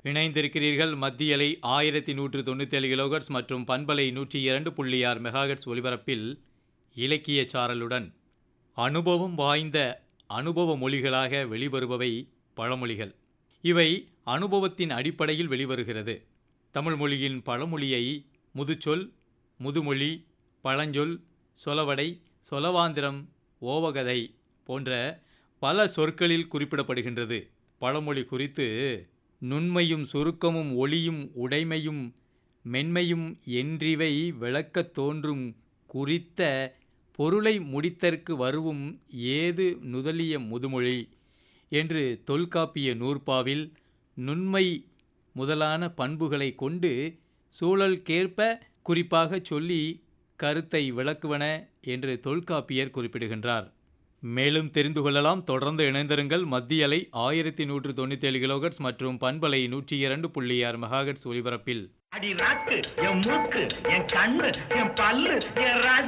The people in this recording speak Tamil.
இணைந்திருக்கிறீர்கள் மத்தியலை ஆயிரத்தி நூற்று தொண்ணூத்தேழு கிலோகர்ட்ஸ் மற்றும் பண்பலை நூற்றி இரண்டு புள்ளி ஆறு மெகாஹெட்ஸ் ஒலிபரப்பில் இலக்கிய சாரலுடன் அனுபவம் வாய்ந்த அனுபவ மொழிகளாக வெளிவருபவை பழமொழிகள் இவை அனுபவத்தின் அடிப்படையில் வெளிவருகிறது தமிழ் மொழியின் பழமொழியை முதுச்சொல் முதுமொழி பழஞ்சொல் சொலவடை சொலவாந்திரம் ஓவகதை போன்ற பல சொற்களில் குறிப்பிடப்படுகின்றது பழமொழி குறித்து நுண்மையும் சுருக்கமும் ஒளியும் உடைமையும் மென்மையும் என்றிவை விளக்கத் தோன்றும் குறித்த பொருளை முடித்தற்கு வருவும் ஏது நுதலிய முதுமொழி என்று தொல்காப்பிய நூற்பாவில் நுண்மை முதலான பண்புகளை கொண்டு சூழல்கேற்ப குறிப்பாகச் சொல்லி கருத்தை விளக்குவன என்று தொல்காப்பியர் குறிப்பிடுகின்றார் மேலும் தெரிந்து கொள்ளலாம் தொடர்ந்து இணைந்திருங்கள் மத்திய அலை ஆயிரத்தி நூற்று தொண்ணூத்தேழு கிலோகட்ஸ் மற்றும் பண்பலை நூற்றி இரண்டு புள்ளி ஆறு மெகாஹெட்ஸ் ஒலிபரப்பில் அடி ராக்கு என் மூக்கு என் கண்ணு என் பல்லு என் ராஜ